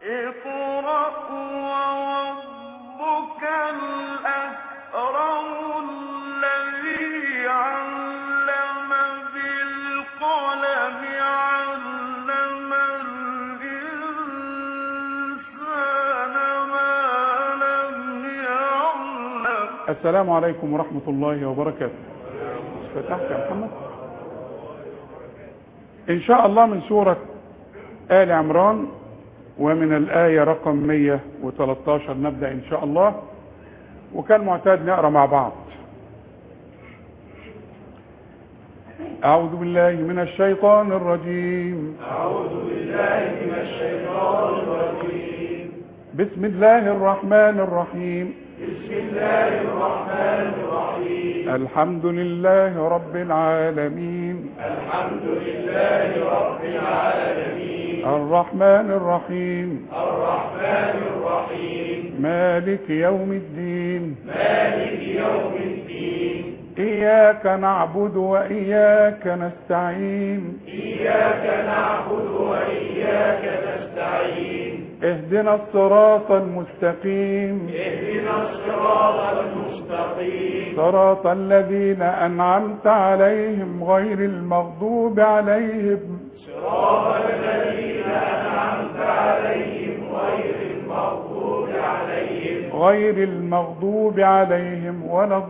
اقرأ وربك الأكرم الذي علم بالقلم علم الإنسان ما لم يعلم السلام عليكم ورحمة الله وبركاته فتحت يا محمد إن شاء الله من سورة آل عمران ومن الآية رقم 113 نبدأ إن شاء الله وكان معتاد نقرأ مع بعض أعوذ بالله من الشيطان الرجيم بسم الله الرحمن الرحيم الحمد لله رب العالمين الحمد لله رب العالمين الرحمن الرحيم الرحمن الرحيم مالك يوم الدين مالك يوم الدين إياك نعبد وإياك نستعين إياك نعبد وإياك نستعين اهدنا الصراط المستقيم صراط الذين أنعمت عليهم غير المغضوب عليهم صراط الذين أنعمت عليهم غير المغضوب عليهم غير المغضوب عليهم ولا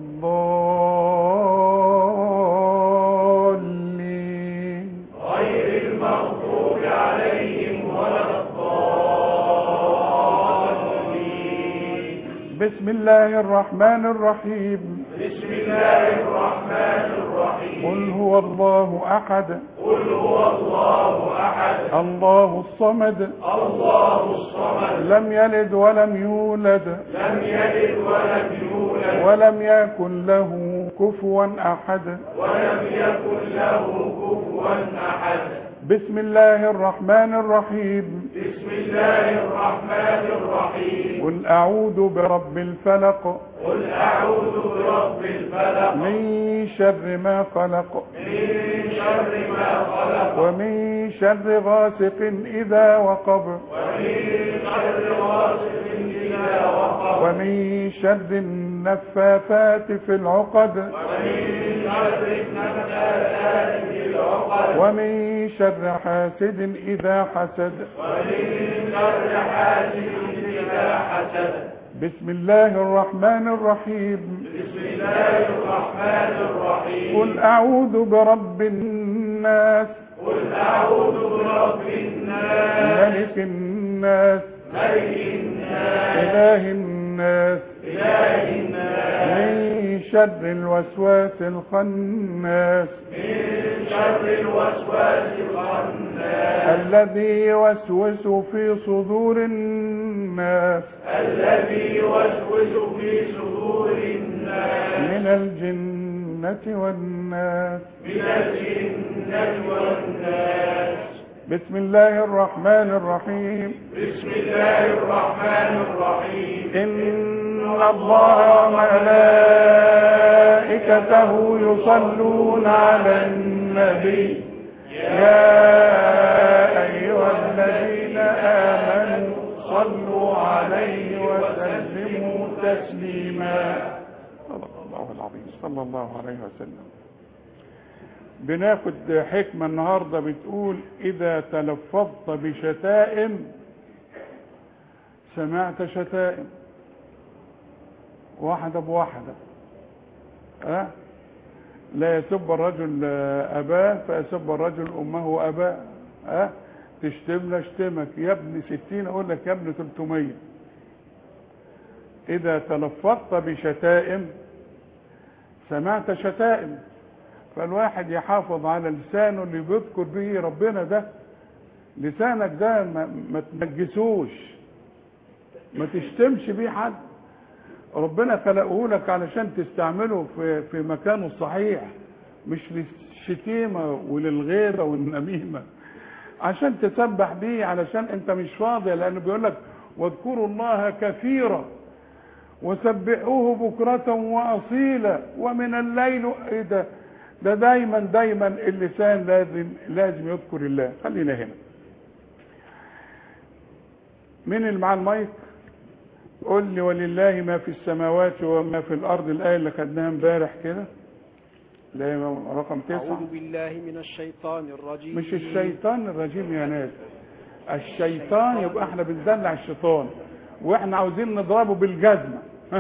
الضالين غير المغضوب عليهم ولا الضالين بسم الله الرحمن الرحيم قل هو الله أحد قل هو الله أحد الله الصمد الله الصمد لم يلد ولم يولد لم يلد ولم يولد ولم يكن له كفوا أحد ولم يكن له كفوا أحد بسم الله الرحمن الرحيم بسم الله الرحمن الرحيم قل أعوذ برب الفلق من شر ما خلق من شر ما خلق ومن شر غاسق إذا وقب ومن شر غاسق إذا وقب ومن شر النفاثات في العقد ومن شر النفاثات في العقد ومن شر حاسد إذا حسد ومن شر حاسد إذا حسد بسم الله الرحمن الرحيم بسم الله الرحمن الرحيم قل أعوذ برب الناس قل أعوذ برب الناس ملك الناس ملك الناس إله الناس إله الناس من شر الوسواس الخناس من شر الوسواس الخناس الذي يوسوس في صدور الناس الذي يوسوس في صدور الناس من الجنة والناس من الجنة والناس بسم الله الرحمن الرحيم بسم الله الرحمن الرحيم إن الله وملائكته يصلون على النبي يا أيها الذين آمنوا صلوا عليه وسلموا تسليما صدق الله العظيم صلى الله عليه وسلم بناخد حكمة النهاردة بتقول إذا تلفظت بشتائم سمعت شتائم واحدة بواحدة أه؟ لا يسب الرجل أباه فيسب الرجل أمه وأباه أه؟ تشتمنا اشتمك يا ابن ستين أقول لك يا ابن تلتمية إذا تلفظت بشتائم سمعت شتائم فالواحد يحافظ على لسانه اللي بيذكر به ربنا ده لسانك ده ما, ما تنجسوش ما تشتمش بيه حد ربنا خلقه لك علشان تستعمله في في مكانه الصحيح مش للشتيمه وللغيره والنميمه عشان تسبح بيه علشان انت مش فاضي لانه بيقول لك واذكروا الله كثيرا وسبحوه بكرة وأصيلا ومن الليل ايه ده ده دايما دايما اللسان لازم لازم يذكر الله خلينا هنا مين اللي معاه المايك قول لي ولله ما في السماوات وما في الارض الايه اللي خدناها امبارح كده الايه رقم تسعة أعوذ بالله من الشيطان الرجيم مش الشيطان الرجيم يا ناس الشيطان يبقى احنا بندلع الشيطان واحنا عاوزين نضربه بالجزمه ها.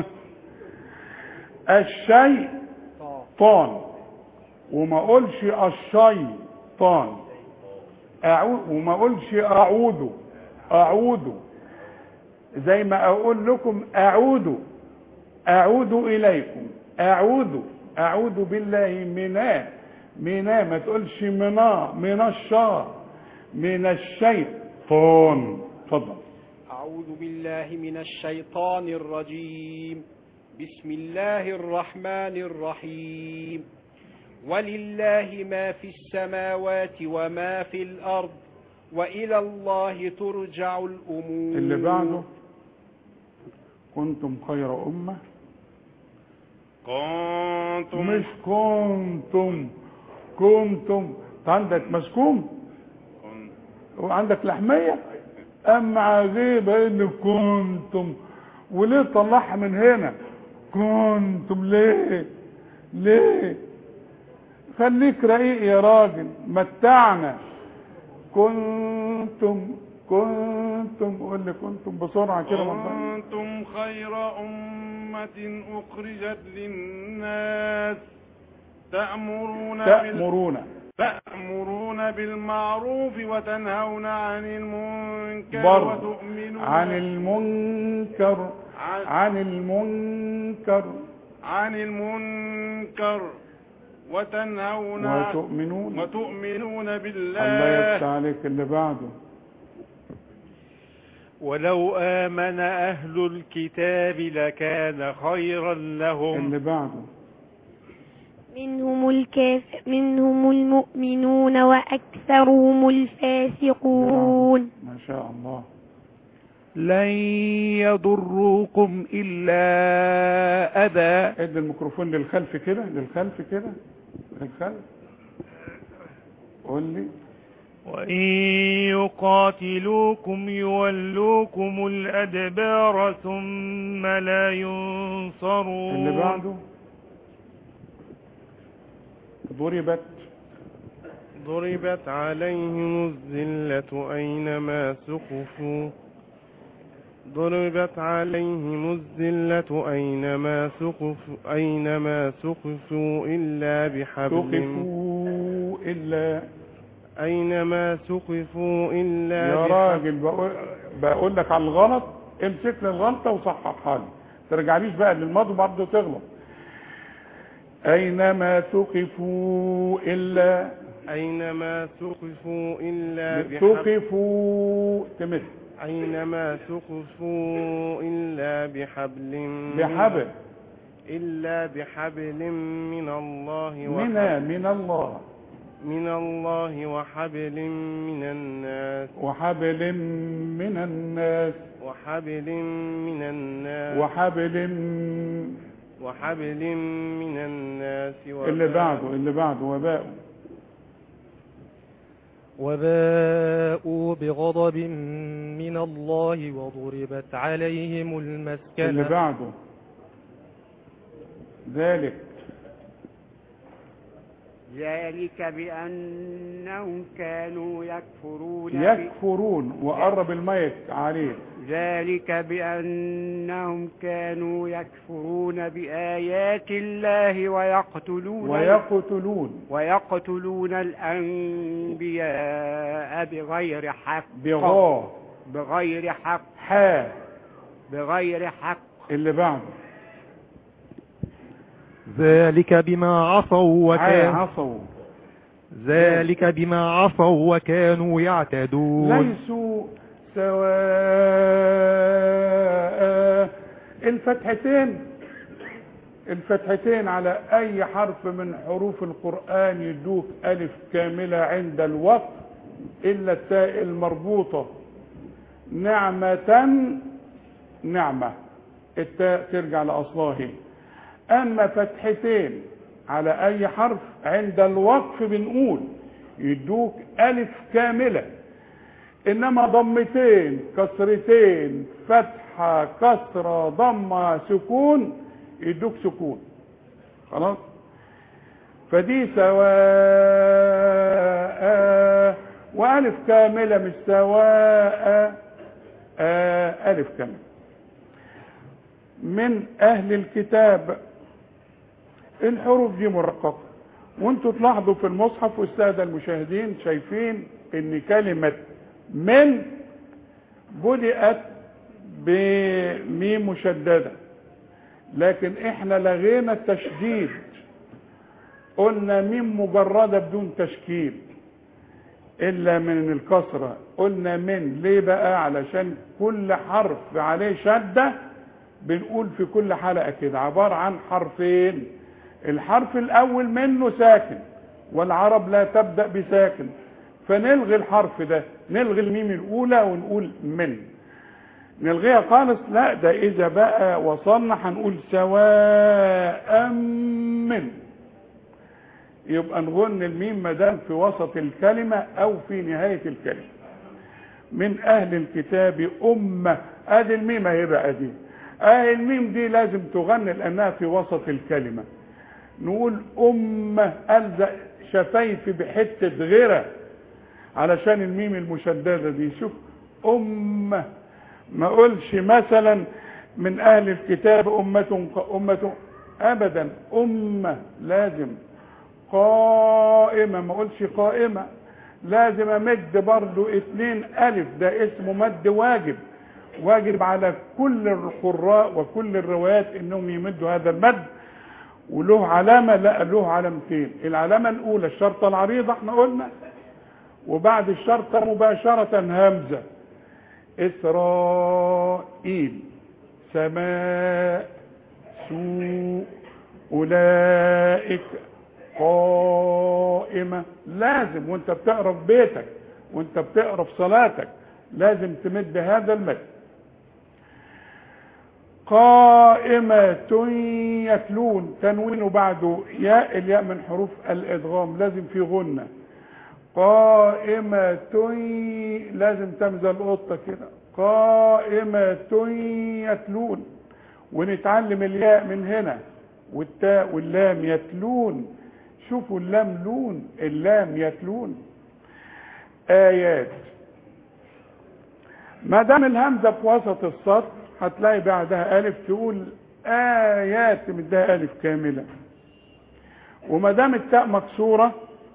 الشيء طه. طان وما اقولش الشيطان أعود وما اقولش اعوذ اعوذ زي ما اقول لكم اعوذ اعوذ اليكم اعوذ اعوذ بالله منا منا ما تقولش منا من الشار من الشيطان اتفضل أعوذ بالله من الشيطان الرجيم بسم الله الرحمن الرحيم ولله ما في السماوات وما في الأرض وإلى الله ترجع الأمور اللي بعده كنتم خير امه كنتم مش كنتم كنتم أنت عندك مسكوم وعندك لحمية أما عجيبة إن كنتم وليه طلعها من هنا كنتم ليه ليه خليك رقيق يا راجل متعنا كنتم كنتم قول لي كنتم بسرعة كده ما كنتم خير أمة أخرجت للناس تأمرون بال... تأمرون تأمرون بالمعروف وتنهون عن المنكر برضه وتؤمنون عن المنكر عن, عن المنكر عن المنكر وتنهون عن وتؤمنون وتؤمنون الله بالله يفتح عليك اللي بعده ولو آمن أهل الكتاب لكان خيرا لهم اللي بعده منهم الكاف منهم المؤمنون وأكثرهم الفاسقون ما شاء الله لن يضروكم إلا أذى ادي الميكروفون للخلف كده للخلف كده للخلف قول لي وإن يقاتلوكم يولوكم الأدبار ثم لا ينصرون اللي بعده ضربت ضربت عليهم الذلة أينما سقفوا ضربت عليهم الذلة أينما سقفوا أينما سقفوا إلا بحبل تقفوا الا أينما سقفوا إلا يا بحبل راجل بقول, بقول لك على الغلط امسك لي الغلطه وصححها لي ترجعليش بقى للماضي برضه تغلط اينما تقفوا الا أينما سقفوا إلا بحبل تقفوا تمد أينما سقفوا إلا بحبل من- بحبل إلا بحبل من الله من وحبل من الله من الله وحبل من الناس وحبل من الناس وحبل من الناس وحبل وحبل من الناس اللي وباء- بعده اللي بعده وباء وباءوا بغضب من الله وضربت عليهم اللي المسكنة بعده ذلك ذلك بأنهم كانوا يكفرون ب... يكفرون وقرب الميت عليه ذلك بأنهم كانوا يكفرون بآيات الله ويقتلون ويقتلون ويقتلون الأنبياء بغير حق بغاه بغير حق حا بغير حق اللي بعده ذلك بما عصوا عا وكان عصوا ذلك بما عصوا وكانوا يعتدون ليسوا سواء الفتحتين الفتحتين على اي حرف من حروف القرآن يدوك الف كاملة عند الوقف الا التاء المربوطة نعمة نعمة التاء ترجع لاصلها هي. اما فتحتين على اي حرف عند الوقف بنقول يدوك الف كامله انما ضمتين كسرتين فتحة كسرة ضمة سكون يدوك سكون خلاص فدي سواء والف كاملة مش سواء آه، الف كاملة من اهل الكتاب الحروف دي مرققة وانتوا تلاحظوا في المصحف والسادة المشاهدين شايفين ان كلمة من بدأت بميم مشددة لكن احنا لغينا التشديد قلنا ميم مجردة بدون تشكيل الا من الكسرة قلنا من ليه بقى علشان كل حرف عليه شدة بنقول في كل حلقة كده عبارة عن حرفين الحرف الاول منه ساكن والعرب لا تبدأ بساكن فنلغي الحرف ده نلغي الميم الاولى ونقول من نلغيها خالص لا ده اذا بقى وصلنا هنقول سواء من يبقى نغن الميم ما دام في وسط الكلمة او في نهاية الكلمة من اهل الكتاب امة ادي الميم اهي بقى دي اه الميم دي لازم تغني لانها في وسط الكلمة نقول امة الزق شفايفي بحتة غيره علشان الميم المشددة دي شوف أمة ما أقولش مثلا من أهل الكتاب أمة أمة أبدا أمة لازم قائمة ما أقولش قائمة لازم أمد برضو اتنين ألف ده اسمه مد واجب واجب على كل القراء وكل الروايات انهم يمدوا هذا المد وله علامة لا له علامتين العلامة الأولى الشرطة العريضة احنا قلنا وبعد الشرطة مباشرة همزة إسرائيل سماء سوء أولئك قائمة لازم وانت بتقرا في بيتك وانت بتقرا في صلاتك لازم تمد هذا المد قائمة يتلون تنوين بعده ياء الياء من حروف الإدغام لازم في غنة قائمة لازم تمزى القطة كده قائمة يتلون ونتعلم الياء من هنا والتاء واللام يتلون شوفوا اللام لون اللام يتلون آيات ما دام الهمزة في وسط السطر هتلاقي بعدها ألف تقول آيات مدها ألف كاملة وما دام التاء مكسورة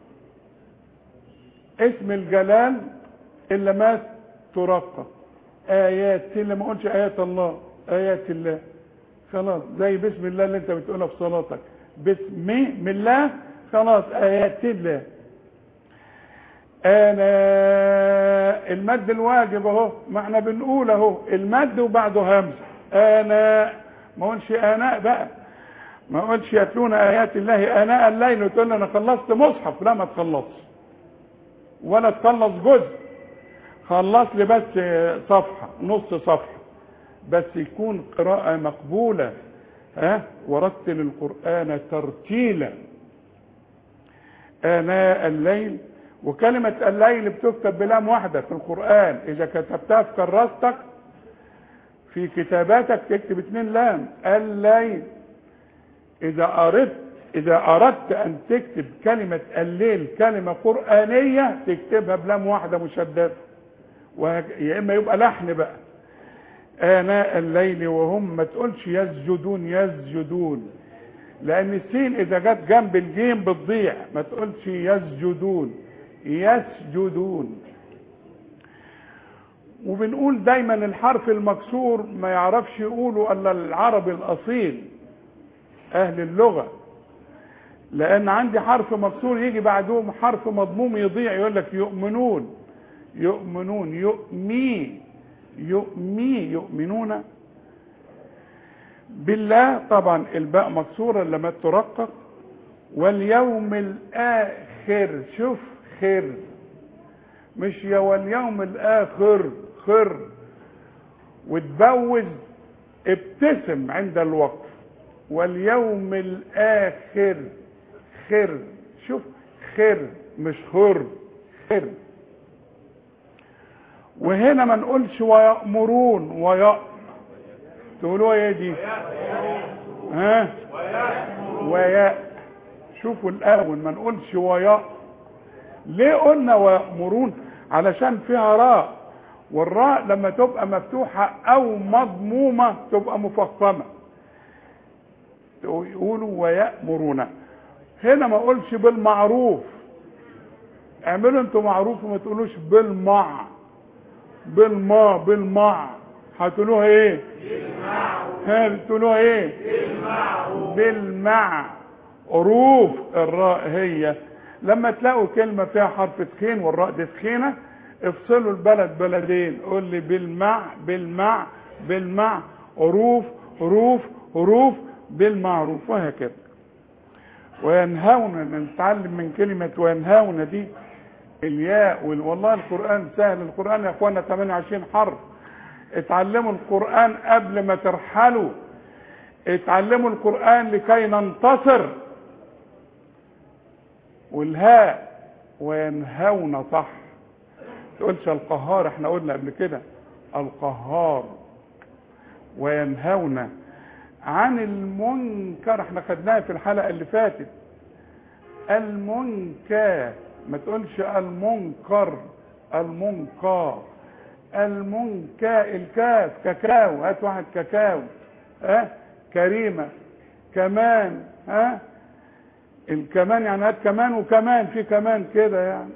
اسم الجلال إلا ما ترقق آيات إلا ما قلش آيات الله آيات الله خلاص زي بسم الله اللي انت بتقولها في صلاتك بسم الله خلاص آيات الله انا المد الواجب اهو ما احنا بنقول اهو المد وبعده همزه انا ما اقولش اناء بقى ما اقولش يتلون ايات الله اناء الليل وتقول لي انا خلصت مصحف لا ما تخلصش ولا تخلص جزء خلص لي بس صفحه نص صفحه بس يكون قراءه مقبوله ها ورتل القران ترتيلا اناء الليل وكلمة الليل بتكتب بلام واحدة في القرآن إذا كتبتها في كراستك في كتاباتك تكتب اتنين لام الليل إذا أردت إذا أردت أن تكتب كلمة الليل كلمة قرآنية تكتبها بلام واحدة مشددة يا إما يبقى لحن بقى آناء الليل وهم ما تقولش يسجدون يسجدون لأن السين إذا جت جنب الجيم بتضيع ما تقولش يسجدون يسجدون وبنقول دايما الحرف المكسور ما يعرفش يقوله الا العربي الاصيل اهل اللغه لان عندي حرف مكسور يجي بعدهم حرف مضموم يضيع يقول لك يؤمنون يؤمنون يؤمي يؤمي يؤمنون بالله طبعا الباء مكسوره لما ترقق واليوم الاخر شوف خير مش يا واليوم الاخر خر وتبوز ابتسم عند الوقف واليوم الاخر خير شوف خير مش خر خير وهنا ما نقولش ويأمرون ويأ تقولوا ايه دي ها ويأ شوفوا الاول ما نقولش ويأ ليه قلنا ويأمرون علشان فيها راء والراء لما تبقى مفتوحة او مضمومة تبقى مفخمة يقولوا ويأمرون هنا ما اقولش بالمعروف اعملوا انتوا معروف وما تقولوش بالمع بالما بالمع هتقولوها ايه ها بتقولوها ايه بالمع عروف الراء هي لما تلاقوا كلمة فيها حرف تخين والراء دي تخينة افصلوا البلد بلدين قول لي بالمع بالمع بالمع عروف حروف حروف بالمعروف وهكذا وينهون نتعلم من كلمة وينهون دي الياء وال- والله القرآن سهل القرآن يا اخوانا 28 حرف اتعلموا القرآن قبل ما ترحلوا اتعلموا القرآن لكي ننتصر والهاء وينهون صح تقولش القهار احنا قلنا قبل كده القهار وينهون عن المنكر احنا خدناها في الحلقة اللي فاتت المنكر ما تقولش المنكر المنكر المنكا الكاف كاكاو هات واحد كاكاو ها كريمة كمان ها الكمان يعني هات كمان وكمان في كمان كده يعني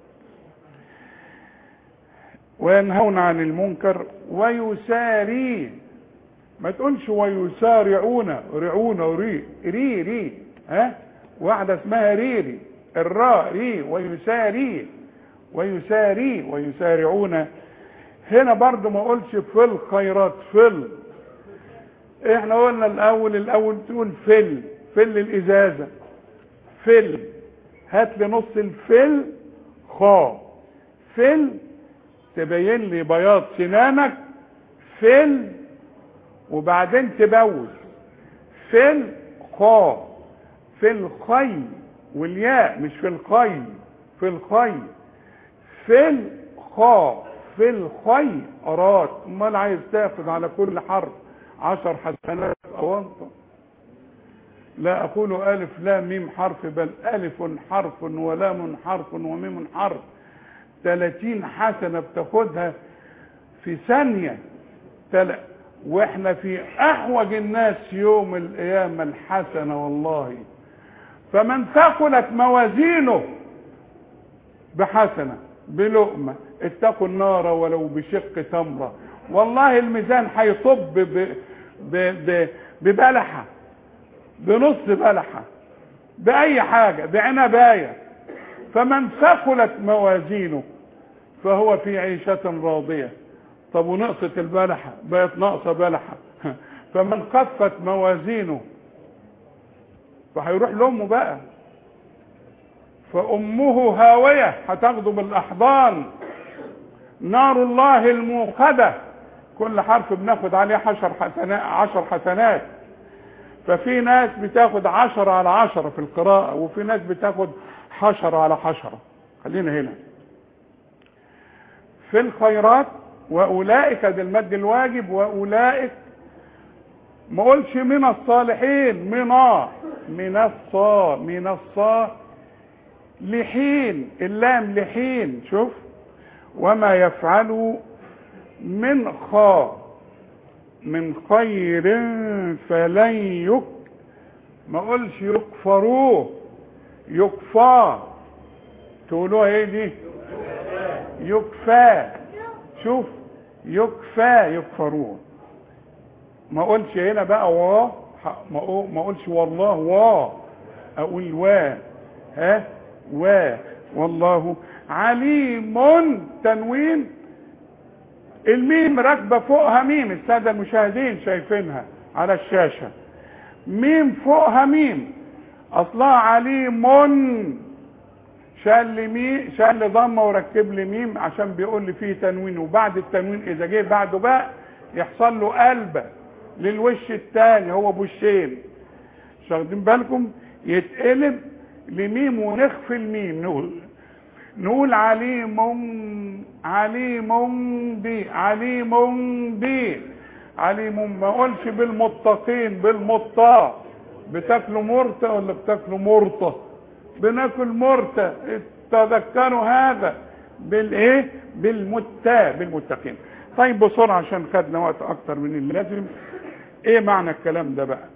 وينهون عن المنكر ويساري ما تقولش ويسارعون رعون ري ري ري ها واحدة اسمها ريري الراء ري ويساري ويساري ويسارعون هنا برضو ما اقولش في الخيرات فل احنا قلنا الاول الاول تقول فل فل الازازة فل هات لي نص الفل خا فل تبين لي بياض سنانك فل وبعدين تبوز فل خا في الخي والياء مش في الخي في الخي في الخا في الخي أرات امال عايز تاخد على كل حرف عشر حسنات او انت لا اقول الف لام ميم حرف بل الف حرف ولام حرف وميم حرف 30 حسنة بتاخدها في ثانية تل... واحنا في احوج الناس يوم القيامة الحسنة والله فمن ثقلت موازينه بحسنة بلقمة اتقوا النار ولو بشق تمرة والله الميزان هيصب ب... ب... ب... ببلحة بنص بلحة بأي حاجة بعنباية فمن ثقلت موازينه فهو في عيشة راضية طب ونقصت البلحة بقت ناقصة بلحة فمن خفت موازينه فهيروح لأمه بقى فأمه هاوية هتاخده بالأحضان نار الله الموقدة كل حرف بناخد عليه عشر حسنات عشر حسنات ففي ناس بتاخد عشرة على عشرة في القراءة وفي ناس بتاخد حشرة على حشرة خلينا هنا في الخيرات وأولئك ده المد الواجب وأولئك ما قولش من الصالحين من من الصا من الصا لحين اللام لحين شوف وما يفعلوا من خا من خير فلن يك ما قولش يكفروه يكفى تقولوها ايه دي يكفى شوف يكفى يكفروه ما اقولش هنا بقى وا ما أقول- ما اقولش والله وا اقول وا ها وا والله عليم تنوين الميم راكبه فوقها ميم الساده المشاهدين شايفينها على الشاشه ميم فوقها ميم اصلها عليم شال لي مي شال لي ضمه وركب لي ميم عشان بيقول لي فيه تنوين وبعد التنوين اذا جه بعده بقى يحصل له قلبه للوش الثاني هو بوشين مش واخدين بالكم يتقلب لميم ونخفي الميم نقول نقول عليم عليم بي عليم بي عليم ما اقولش بالمتقين بالمطاء بتاكلوا مرتة ولا بتاكلوا مرطة بناكل مرتة تذكروا هذا بالايه بالمتا بالمتقين طيب بسرعة عشان خدنا وقت اكتر من اللازم ايه معنى الكلام ده بقى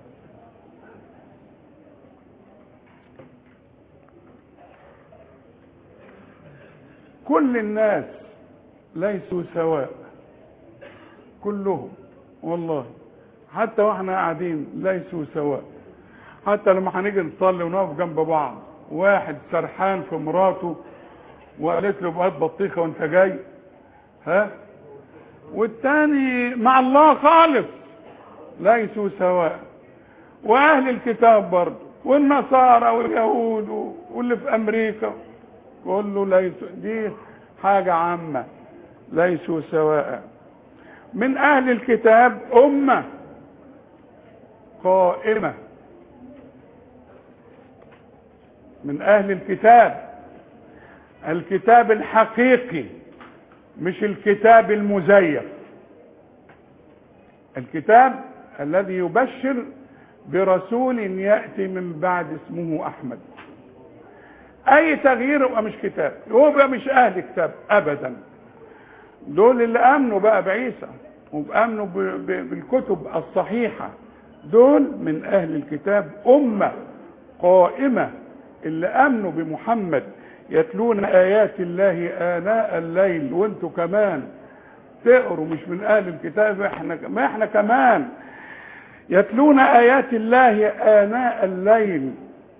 كل الناس ليسوا سواء كلهم والله حتى واحنا قاعدين ليسوا سواء حتى لما هنيجي نصلي ونقف جنب بعض واحد سرحان في مراته وقالت له بقى بطيخه وانت جاي ها والتاني مع الله خالص ليسوا سواء واهل الكتاب برضه والنصارى واليهود واللي في امريكا كله ليسوا دي حاجة عامة ليسوا سواء من اهل الكتاب امة قائمة من اهل الكتاب الكتاب الحقيقي مش الكتاب المزيف الكتاب الذي يبشر برسول ياتي من بعد اسمه احمد اي تغيير يبقى مش كتاب يبقى مش اهل كتاب ابدا دول اللي امنوا بقى بعيسى وامنوا ب- ب- بالكتب الصحيحه دول من اهل الكتاب امه قائمه اللي امنوا بمحمد يتلون ايات الله اناء الليل وانتوا كمان تقروا مش من اهل الكتاب احنا ما احنا كمان يتلون ايات الله اناء الليل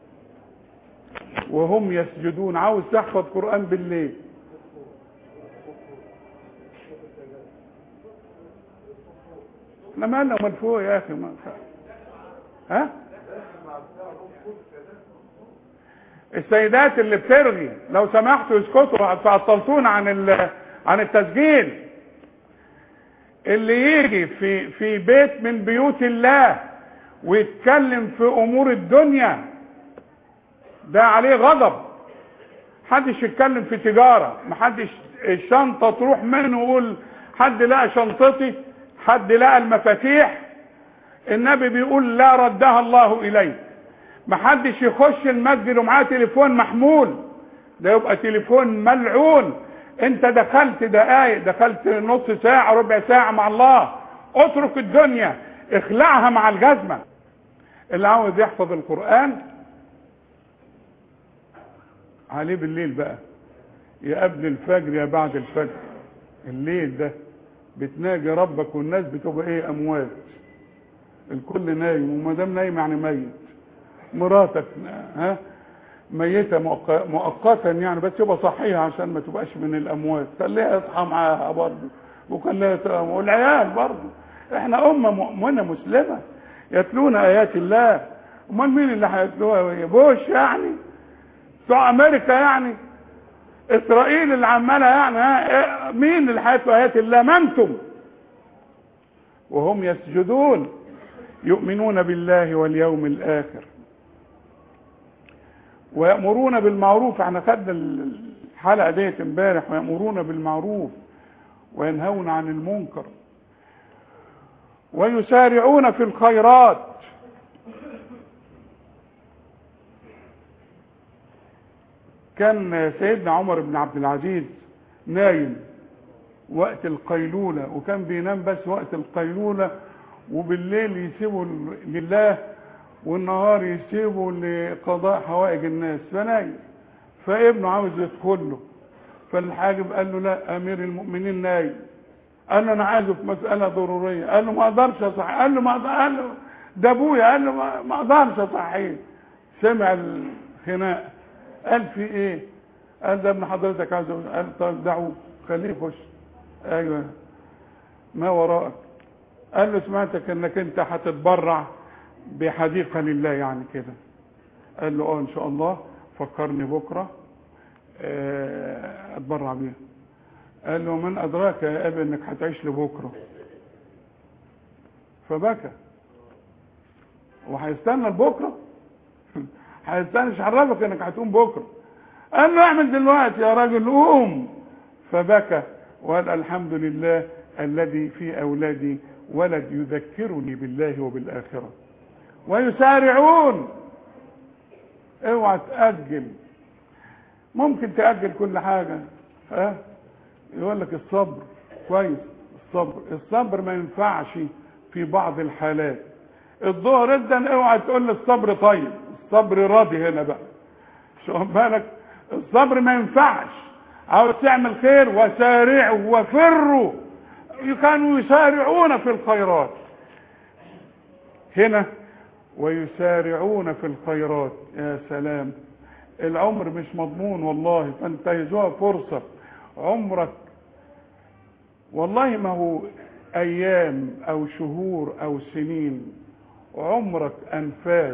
وهم يسجدون عاوز تحفظ قران بالليل احنا مالنا من فوق يا اخي ما ها السيدات اللي بترغي لو سمحتوا اسكتوا هتعطلتونا عن ال- عن التسجيل اللي يجي في في بيت من بيوت الله ويتكلم في امور الدنيا ده عليه غضب محدش يتكلم في تجاره محدش الشنطه تروح منه ويقول حد لقى شنطتي حد لقى المفاتيح النبي بيقول لا ردها الله اليك محدش يخش المسجد ومعاه تليفون محمول ده يبقى تليفون ملعون انت دخلت دقايق دخلت نص ساعة ربع ساعة مع الله اترك الدنيا اخلعها مع الجزمة اللي عاوز يحفظ القرآن عليه بالليل بقى يا قبل الفجر يا بعد الفجر الليل ده بتناجي ربك والناس بتبقى ايه اموات الكل نايم وما دام نايم يعني ميت مراتك ها ميته مؤق- مؤقتا يعني بس يبقى صحيها عشان ما تبقاش من الاموات خليها يصحى معاها برضه وخليها تقوم والعيال برضه احنا امه مؤمنه مسلمه يتلون ايات الله امال مين اللي هيتلوها بوش يعني بتوع امريكا يعني اسرائيل اللي عماله يعني ها إيه- مين اللي هيتلو ايات الله ما انتم وهم يسجدون يؤمنون بالله واليوم الاخر ويأمرون بالمعروف احنا خدنا الحلقة ديت امبارح ويأمرون بالمعروف وينهون عن المنكر ويسارعون في الخيرات كان سيدنا عمر بن عبد العزيز نايم وقت القيلولة وكان بينام بس وقت القيلولة وبالليل يسيبه لله والنهار يسيبه لقضاء حوائج الناس فنايم فابنه عاوز يدخل له فالحاجب قال له لا امير المؤمنين نايم قال له انا عايزه في مساله ضروريه قال له ما اقدرش اصحي قال له ما أقدر- قال له ده ابويا قال له ما- ما اقدرش اصحيه سمع الخناق قال في ايه قال ده ابن حضرتك عايز أقول. قال طيب دعوه خليه يخش ايوه ما وراءك قال له سمعتك انك انت هتتبرع بحديقه لله يعني كده قال له اه ان شاء الله فكرني بكره آه، اتبرع بيها قال له من ادراك يا ابي انك هتعيش لبكره فبكى وهيستنى لبكره هيستنى مش عرفك انك هتقوم بكره قال له اعمل دلوقتي يا راجل قوم فبكى وقال الحمد لله الذي في اولادي ولد يذكرني بالله وبالاخره ويسارعون اوعى تاجل ممكن تاجل كل حاجه ها يقول لك الصبر كويس الصبر الصبر ما ينفعش في بعض الحالات الظهر جدا اوعى تقول لي الصبر طيب الصبر راضي هنا بقى شو بالك الصبر ما ينفعش عاوز تعمل خير وسارعوا وفروا كانوا يسارعون في الخيرات هنا ويسارعون في الخيرات يا سلام العمر مش مضمون والله فانتهزوها فرصة عمرك والله ما هو ايام او شهور او سنين عمرك انفاس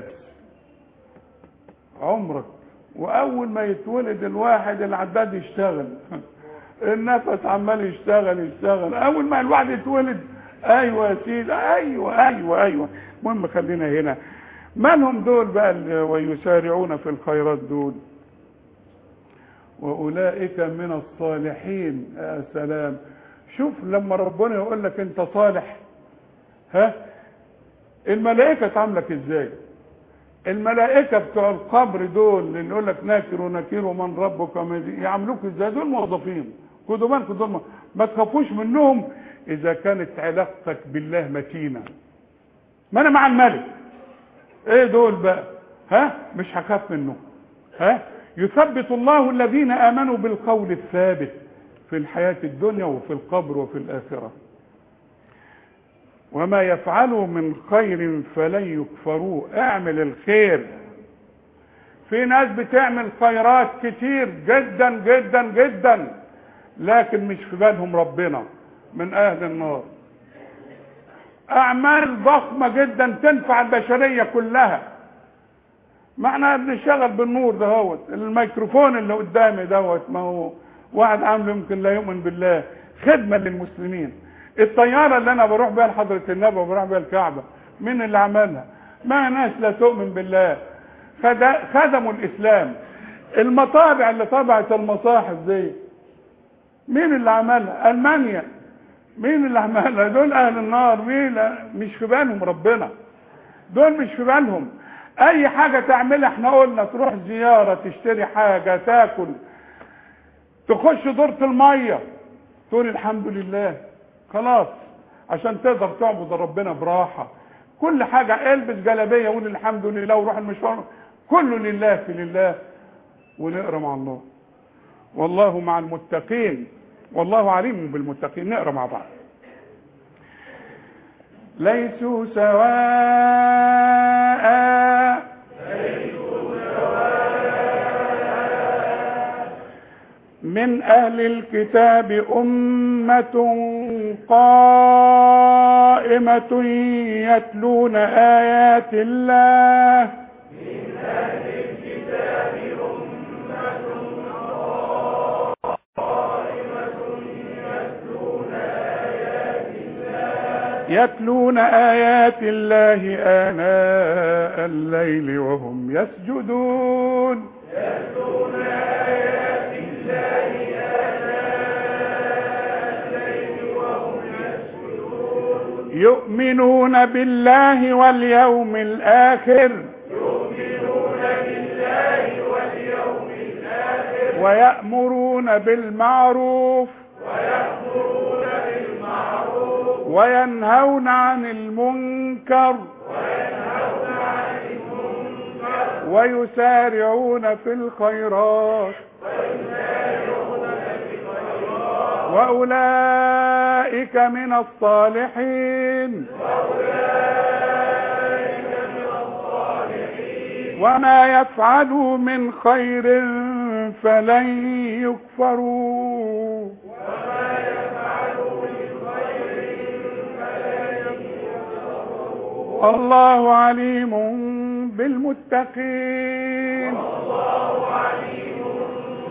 عمرك واول ما يتولد الواحد العداد يشتغل النفس عمال يشتغل يشتغل اول ما الواحد يتولد ايوه يا سيدي ايوه ايوه ايوه المهم خلينا هنا مالهم دول بقى اللي ويسارعون في الخيرات دول واولئك من الصالحين يا سلام شوف لما ربنا يقول لك انت صالح ها الملائكه تعاملك ازاي الملائكه بتوع القبر دول اللي يقول لك ناكر ونكير ومن ربك وما دي- يعاملوك ازاي دول موظفين خدوا بالكم دول ما- ما تخافوش منهم اذا كانت علاقتك بالله متينه ما انا مع الملك ايه دول بقى ها مش هخاف منه ها يثبت الله الذين امنوا بالقول الثابت في الحياه الدنيا وفي القبر وفي الاخره وما يفعلوا من خير فلن يكفروه اعمل الخير في ناس بتعمل خيرات كتير جدا جدا جدا لكن مش في بالهم ربنا من اهل النار اعمال ضخمه جدا تنفع البشريه كلها ما احنا بنشتغل بالنور دهوت الميكروفون اللي قدامي دوت ما هو واحد عامله يمكن لا يؤمن بالله خدمه للمسلمين الطياره اللي انا بروح بيها لحضره النبي وبروح بيها الكعبه مين اللي عملها ما ناس لا تؤمن بالله خد- خدموا الاسلام المطابع اللي طبعت المصاحف دي مين اللي عملها المانيا مين اللي عملها دول اهل النار مين لا- مش في بالهم ربنا دول مش في بالهم اي حاجه تعملها احنا قلنا تروح زياره تشتري حاجه تاكل تخش دورة الميه تقول الحمد لله خلاص عشان تقدر تعبد ربنا براحه كل حاجه البس جلابيه وقول الحمد لله وروح المشوار كله لله في لله ونقرا مع الله والله مع المتقين والله عليم بالمتقين نقرا مع بعض ليسوا سواء من أهل الكتاب أمة قائمة يتلون آيات الله يتلون آيات الله آناء الليل وهم يسجدون يؤمنون بالله واليوم الآخر ويأمرون بالمعروف وينهون عن المنكر ويسارعون في الخيرات وأولئك من الصالحين وما يفعلوا من خير فلن يكفروا الله عليم بالمتقين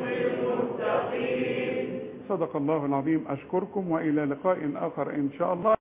صدق الله العظيم أشكركم وإلى لقاء آخر إن شاء الله